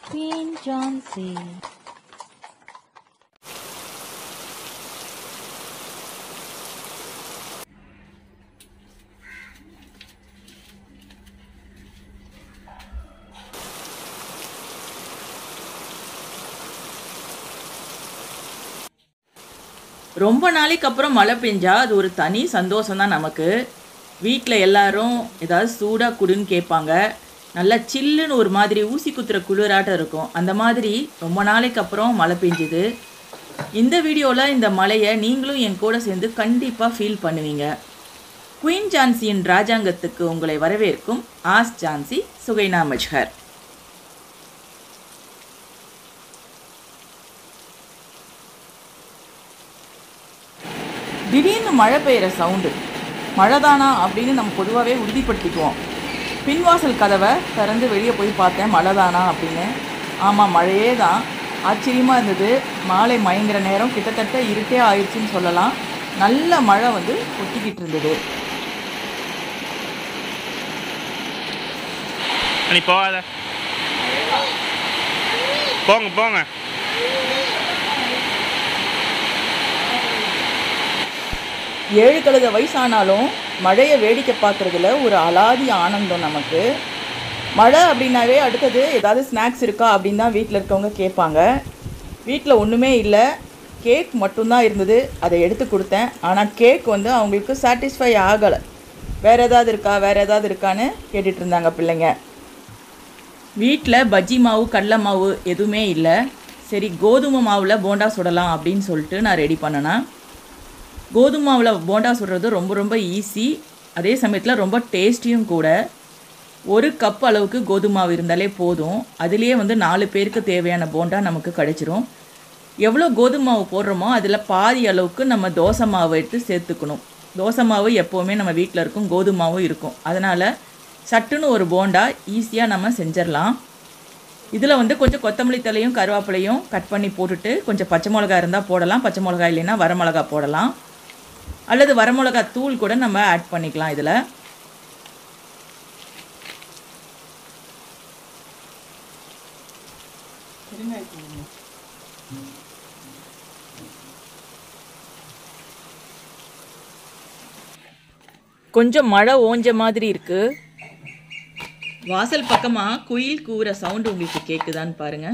Queen Johnsy. ரொம்ப நாளைக்கு அப்புறம் மழை பெஞ்சா அது ஒரு தனி சந்தோஷம் தான் நமக்கு வீட்டில் எல்லாரும் ஏதாவது சூடாக குடுன்னு கேட்பாங்க நல்லா சில்லுன்னு ஒரு மாதிரி ஊசி குத்துற குளிராட்டம் இருக்கும் அந்த மாதிரி ரொம்ப நாளைக்கு அப்புறம் மழை பெஞ்சுது இந்த வீடியோவில் இந்த மழையை நீங்களும் என் கூட சேர்ந்து கண்டிப்பாக ஃபீல் பண்ணுவீங்க குயின் ஜான்சியின் ராஜாங்கத்துக்கு உங்களை வரவேற்கும் ஆஸ் ஜான்சி சுகைனா மஜ்ஹர் திடீர்னு மழை பெய்கிற சவுண்டு மழை தானா அப்படின்னு நம்ம பொதுவாகவே உறுதிப்படுத்திக்குவோம் பின்வாசல் கதவை திறந்து வெளியே போய் பார்த்தேன் மழை தானா அப்படின்னு ஆமாம் மழையே தான் ஆச்சரியமாக இருந்தது மாலை மயங்கிற நேரம் கிட்டத்தட்ட இருட்டே ஆயிடுச்சுன்னு சொல்லலாம் நல்ல மழை வந்து கொட்டிக்கிட்டு இருந்தது நீ போகாத போங்க போங்க ஏழு கழுத வயசானாலும் மழையை வேடிக்கை பார்க்குறதுல ஒரு அலாதி ஆனந்தம் நமக்கு மழை அப்படின்னாவே அடுத்தது ஏதாவது ஸ்நாக்ஸ் இருக்கா அப்படின்னு தான் வீட்டில் இருக்கவங்க கேட்பாங்க வீட்டில் ஒன்றுமே இல்லை கேக் மட்டும்தான் இருந்தது அதை எடுத்து கொடுத்தேன் ஆனால் கேக் வந்து அவங்களுக்கு சாட்டிஸ்ஃபை ஆகலை வேறு ஏதாவது இருக்கா வேறு ஏதாவது இருக்கான்னு கேட்டுட்டு இருந்தாங்க பிள்ளைங்க வீட்டில் பஜ்ஜி மாவு கடலை மாவு எதுவுமே இல்லை சரி கோதுமை மாவில் போண்டா சுடலாம் அப்படின்னு சொல்லிட்டு நான் ரெடி பண்ணினேன் கோதுமை மாவில் போண்டா சுடுறது ரொம்ப ரொம்ப ஈஸி அதே சமயத்தில் ரொம்ப டேஸ்டியும் கூட ஒரு கப் அளவுக்கு கோதுமை மாவு இருந்தாலே போதும் அதுலேயே வந்து நாலு பேருக்கு தேவையான போண்டா நமக்கு கிடைச்சிரும் எவ்வளோ கோதுமை மாவு போடுறோமோ அதில் பாதி அளவுக்கு நம்ம தோசை மாவு எடுத்து சேர்த்துக்கணும் தோசை மாவு எப்போவுமே நம்ம வீட்டில் இருக்கும் கோதுமை மாவும் இருக்கும் அதனால் சட்டுன்னு ஒரு போண்டா ஈஸியாக நம்ம செஞ்சிடலாம் இதில் வந்து கொஞ்சம் கொத்தமல்லி தலையும் கருவேப்பிலையும் கட் பண்ணி போட்டுட்டு கொஞ்சம் பச்சை மிளகா இருந்தால் போடலாம் பச்சை மிளகா இல்லைன்னா வரமிளகா போடலாம் அல்லது வரமிளகா தூள் கூட நம்ம ஆட் பண்ணிக்கலாம் இதில் கொஞ்சம் மழை ஓஞ்ச மாதிரி இருக்கு வாசல் பக்கமா குயில் கூற சவுண்ட் உங்களுக்கு கேக்குதான்னு பாருங்க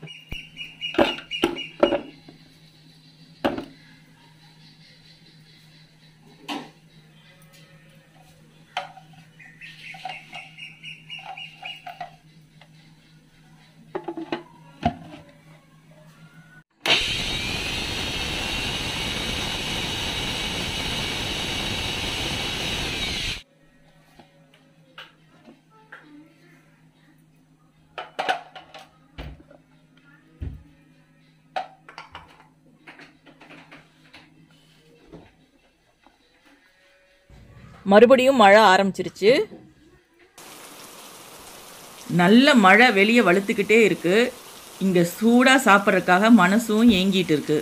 மறுபடியும் மழை ஆரம்பிச்சிருச்சு நல்ல மழை வெளியே வலுத்துக்கிட்டே இருக்கு இங்கே சூடாக சாப்பிட்றதுக்காக மனசும் ஏங்கிட்டு இருக்கு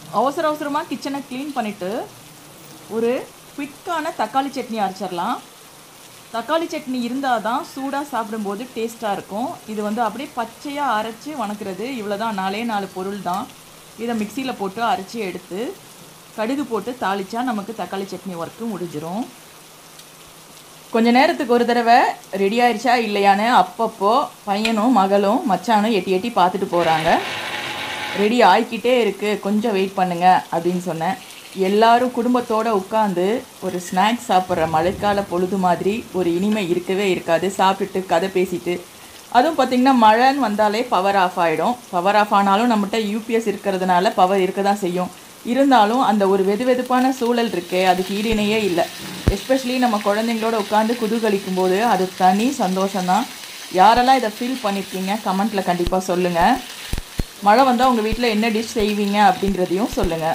அவசர அவசரமாக கிச்சனை க்ளீன் பண்ணிவிட்டு ஒரு குவிக்கான தக்காளி சட்னி அரைச்சிடலாம் தக்காளி சட்னி இருந்தால் தான் சூடாக சாப்பிடும்போது டேஸ்ட்டாக இருக்கும் இது வந்து அப்படியே பச்சையாக அரைச்சி வணக்கிறது இவ்வளோ தான் நாலே நாலு பொருள் தான் இதை மிக்சியில் போட்டு அரைச்சி எடுத்து கடுகு போட்டு தாளிச்சா நமக்கு தக்காளி சட்னி ஒர்க்கு முடிஞ்சிரும் கொஞ்ச நேரத்துக்கு ஒரு தடவை ரெடி ஆயிடுச்சா இல்லையான்னு அப்பப்போ பையனும் மகளும் மச்சானும் எட்டி எட்டி பார்த்துட்டு போகிறாங்க ரெடி ஆகிக்கிட்டே இருக்குது கொஞ்சம் வெயிட் பண்ணுங்க அப்படின்னு சொன்னேன் எல்லாரும் குடும்பத்தோடு உட்காந்து ஒரு ஸ்நாக்ஸ் சாப்பிட்ற மழைக்கால பொழுது மாதிரி ஒரு இனிமை இருக்கவே இருக்காது சாப்பிட்டுட்டு கதை பேசிட்டு அதுவும் பார்த்திங்கன்னா மழைன்னு வந்தாலே பவர் ஆஃப் ஆகிடும் பவர் ஆஃப் ஆனாலும் நம்மகிட்ட யூபிஎஸ் இருக்கிறதுனால பவர் இருக்க தான் செய்யும் இருந்தாலும் அந்த ஒரு வெது வெதுப்பான சூழல் இருக்கே அதுக்கு ஈடிணையே இல்லை எஸ்பெஷலி நம்ம குழந்தைங்களோட உட்காந்து குதூகலிக்கும் போது அது தனி சந்தோஷம்தான் யாரெல்லாம் இதை ஃபீல் பண்ணியிருக்கீங்க கமெண்ட்டில் கண்டிப்பாக சொல்லுங்கள் மழை வந்தால் உங்கள் வீட்டில் என்ன டிஷ் செய்வீங்க அப்படிங்கிறதையும் சொல்லுங்கள்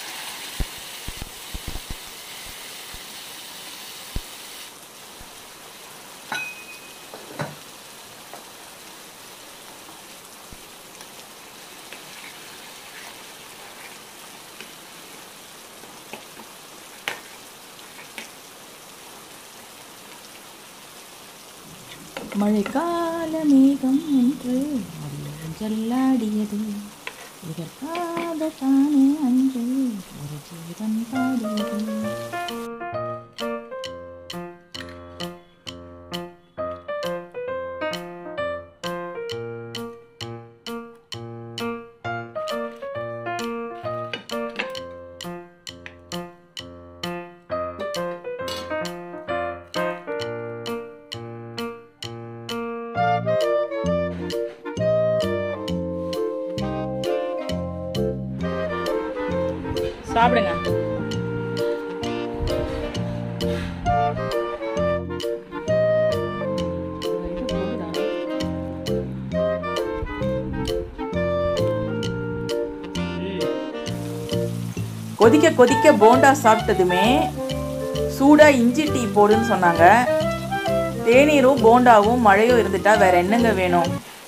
மழைக்கால மேகம் என்று ஜல்லாடியது இதற்காக தானே அன்று ஒரு ஜீவன் பாடியது சாப்பிடுங்க கொதிக்க கொதிக்க போண்டா சாப்பிட்டதுமே சூடா இஞ்சி டீ போடுன்னு சொன்னாங்க தேநீரும் போண்டாவும் மழையும் இருந்துட்டா வேற என்னங்க வேணும்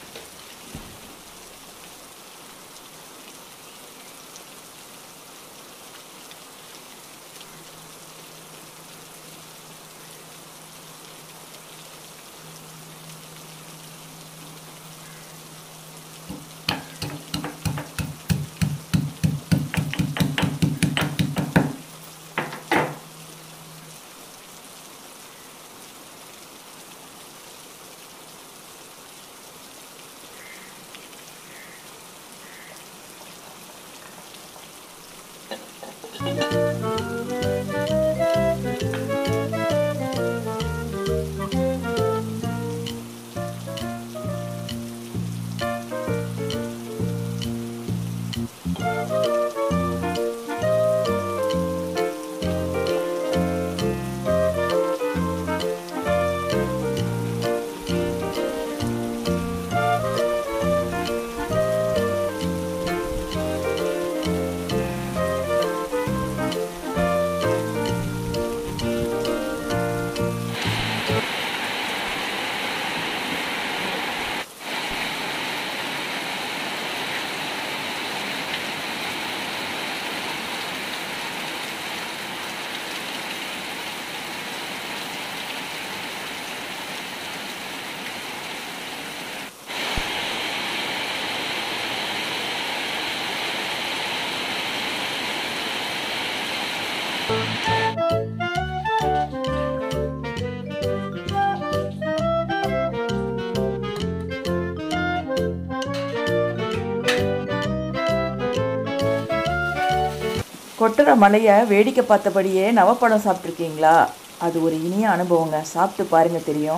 கொட்டுற மலையை வேடிக்கை பார்த்தபடியே நவப்பழம் சாப்பிட்ருக்கீங்களா அது ஒரு இனிய அனுபவங்க சாப்பிட்டு பாருங்க தெரியும்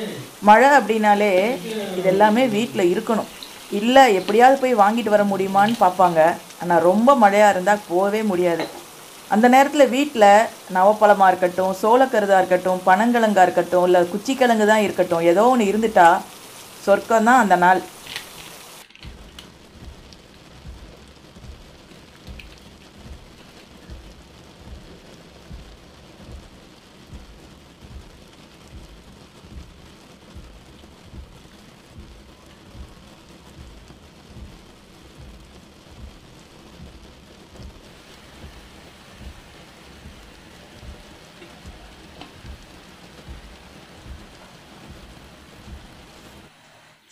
மழை அப்படின்னாலே இதெல்லாமே வீட்டில் இருக்கணும் இல்லை எப்படியாவது போய் வாங்கிட்டு வர முடியுமான்னு பார்ப்பாங்க ஆனால் ரொம்ப மழையாக இருந்தால் போகவே முடியாது அந்த நேரத்தில் வீட்டில் நவப்பழமாக இருக்கட்டும் சோளக்கருதாக இருக்கட்டும் பனங்கிழங்கா இருக்கட்டும் இல்லை குச்சிக்கிழங்கு தான் இருக்கட்டும் ஏதோ ஒன்று இருந்துட்டா சொர்க்கம் தான் அந்த நாள்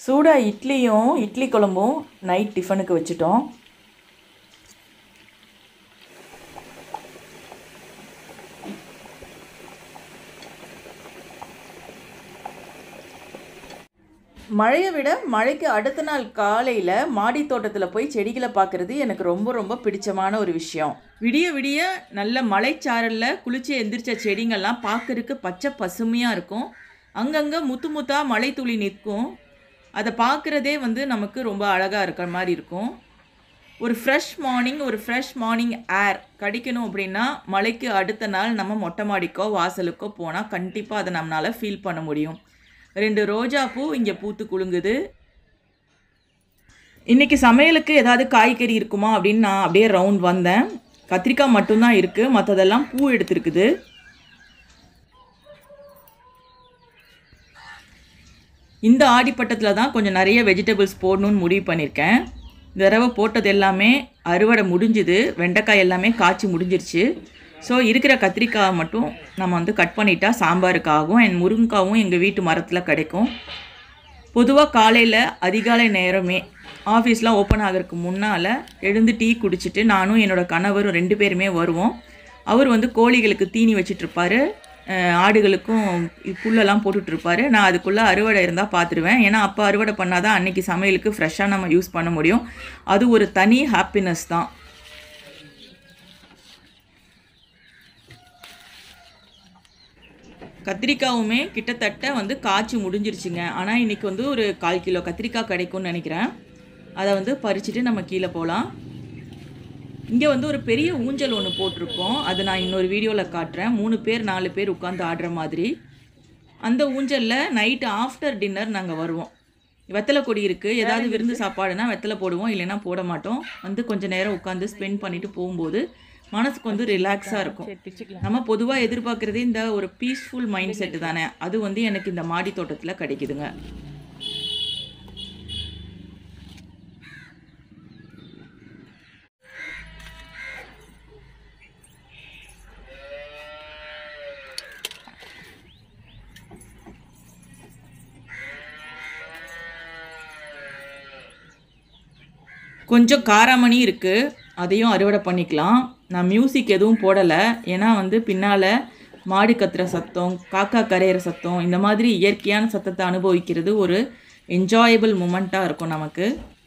சூடாக இட்லியும் இட்லி குழம்பும் நைட் டிஃபனுக்கு வச்சுட்டோம் மழையை விட மழைக்கு அடுத்த நாள் காலையில் மாடி தோட்டத்தில் போய் செடிகளை பார்க்குறது எனக்கு ரொம்ப ரொம்ப பிடிச்சமான ஒரு விஷயம் விடிய விடிய நல்ல மழைச்சாரலில் குளிச்சு எந்திரிச்ச செடிங்கள்லாம் பார்க்கறதுக்கு பச்சை பசுமையாக இருக்கும் அங்கங்கே முத்து முத்தா மழை துளி நிற்கும் அதை பார்க்குறதே வந்து நமக்கு ரொம்ப அழகாக இருக்கிற மாதிரி இருக்கும் ஒரு ஃப்ரெஷ் மார்னிங் ஒரு ஃப்ரெஷ் மார்னிங் ஏர் கிடைக்கணும் அப்படின்னா மழைக்கு அடுத்த நாள் நம்ம மொட்டை மாடிக்கோ வாசலுக்கோ போனால் கண்டிப்பாக அதை நம்மளால் ஃபீல் பண்ண முடியும் ரெண்டு ரோஜா பூ இங்கே பூத்து குலுங்குது இன்றைக்கி சமையலுக்கு ஏதாவது காய்கறி இருக்குமா அப்படின்னு நான் அப்படியே ரவுண்ட் வந்தேன் கத்திரிக்காய் மட்டும்தான் இருக்குது மற்றதெல்லாம் பூ எடுத்துருக்குது இந்த ஆடிப்பட்டத்தில் தான் கொஞ்சம் நிறைய வெஜிடபிள்ஸ் போடணும்னு முடிவு பண்ணியிருக்கேன் இந்த தடவை போட்டது எல்லாமே அறுவடை முடிஞ்சுது வெண்டைக்காய் எல்லாமே காய்ச்சி முடிஞ்சிருச்சு ஸோ இருக்கிற கத்திரிக்காய் மட்டும் நம்ம வந்து கட் பண்ணிட்டா சாம்பாருக்கு ஆகும் அண்ட் முருங்கைக்காவும் எங்கள் வீட்டு மரத்தில் கிடைக்கும் பொதுவாக காலையில் அதிகாலை நேரமே ஆஃபீஸ்லாம் ஓப்பன் ஆகிறதுக்கு முன்னால் எழுந்து டீ குடிச்சிட்டு நானும் என்னோடய கணவரும் ரெண்டு பேருமே வருவோம் அவர் வந்து கோழிகளுக்கு தீனி வச்சிட்ருப்பாரு ஆடுகளுக்கும் புல்லெல்லாம் போட்டுட்ருப்பாரு நான் அதுக்குள்ளே அறுவடை இருந்தால் பார்த்துருவேன் ஏன்னா அப்போ அறுவடை பண்ணால் தான் அன்றைக்கி சமையலுக்கு ஃப்ரெஷ்ஷாக நம்ம யூஸ் பண்ண முடியும் அது ஒரு தனி ஹாப்பினஸ் தான் கத்திரிக்காவுமே கிட்டத்தட்ட வந்து காய்ச்சி முடிஞ்சிருச்சுங்க ஆனால் இன்றைக்கி வந்து ஒரு கால் கிலோ கத்திரிக்காய் கிடைக்கும்னு நினைக்கிறேன் அதை வந்து பறிச்சுட்டு நம்ம கீழே போகலாம் இங்கே வந்து ஒரு பெரிய ஊஞ்சல் ஒன்று போட்டிருக்கோம் அது நான் இன்னொரு வீடியோவில் காட்டுறேன் மூணு பேர் நாலு பேர் உட்காந்து ஆடுற மாதிரி அந்த ஊஞ்சலில் நைட்டு ஆஃப்டர் டின்னர் நாங்கள் வருவோம் வெத்தலை கொடி இருக்குது ஏதாவது விருந்து சாப்பாடுனா வெத்தலை போடுவோம் இல்லைன்னா போட மாட்டோம் வந்து கொஞ்ச நேரம் உட்காந்து ஸ்பெண்ட் பண்ணிட்டு போகும்போது மனசுக்கு வந்து ரிலாக்ஸாக இருக்கும் நம்ம பொதுவாக எதிர்பார்க்குறதே இந்த ஒரு பீஸ்ஃபுல் மைண்ட் செட்டு தானே அது வந்து எனக்கு இந்த மாடி தோட்டத்தில் கிடைக்குதுங்க கொஞ்சம் காராமணி இருக்குது அதையும் அறுவடை பண்ணிக்கலாம் நான் மியூசிக் எதுவும் போடலை ஏன்னா வந்து பின்னால் மாடு கத்துற சத்தம் காக்கா கரையிற சத்தம் இந்த மாதிரி இயற்கையான சத்தத்தை அனுபவிக்கிறது ஒரு என்ஜாயபிள் மூமெண்ட்டாக இருக்கும் நமக்கு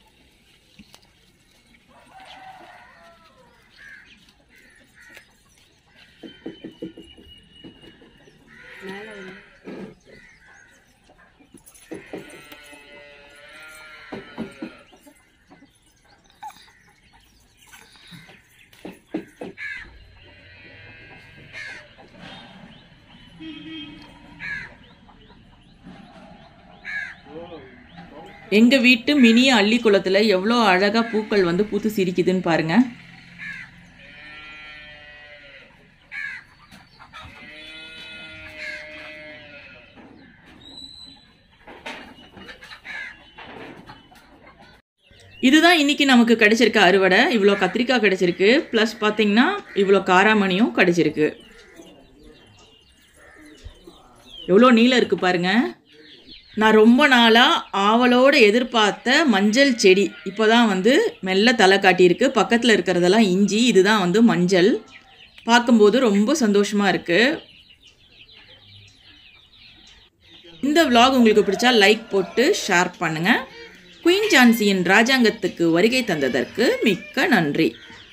எங்கள் வீட்டு மினி அள்ளி குளத்தில் எவ்வளோ அழகாக பூக்கள் வந்து பூத்து சிரிக்குதுன்னு பாருங்க இதுதான் இன்னைக்கு நமக்கு கிடைச்சிருக்க அறுவடை இவ்வளோ கத்திரிக்காய் கிடைச்சிருக்கு ப்ளஸ் பார்த்தீங்கன்னா இவ்வளோ காராமணியும் கிடைச்சிருக்கு எவ்வளோ நீளம் இருக்குது பாருங்க நான் ரொம்ப நாளாக ஆவலோடு எதிர்பார்த்த மஞ்சள் செடி இப்போ தான் வந்து மெல்ல தலை காட்டியிருக்கு பக்கத்தில் இருக்கிறதெல்லாம் இஞ்சி இதுதான் வந்து மஞ்சள் பார்க்கும்போது ரொம்ப சந்தோஷமாக இருக்குது இந்த vlog உங்களுக்கு பிடிச்சா லைக் போட்டு ஷேர் பண்ணுங்கள் குயின் ஜான்சியின் ராஜாங்கத்துக்கு வருகை தந்ததற்கு மிக்க நன்றி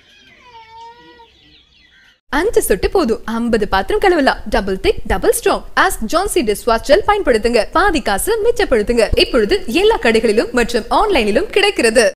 அஞ்சு சொட்டு போதும் ஐம்பது பாத்திரம் கழுவலாம் டபுள் திக் டபுள் ஸ்ட்ராங் ஆஸ்க் ஜான்சி டிஷ் வாஷ் ஜெல் பயன்படுத்துங்க பாதி காசு மிச்சப்படுத்துங்க இப்பொழுது எல்லா கடைகளிலும் மற்றும் ஆன்லைனிலும் கிடைக்கிறது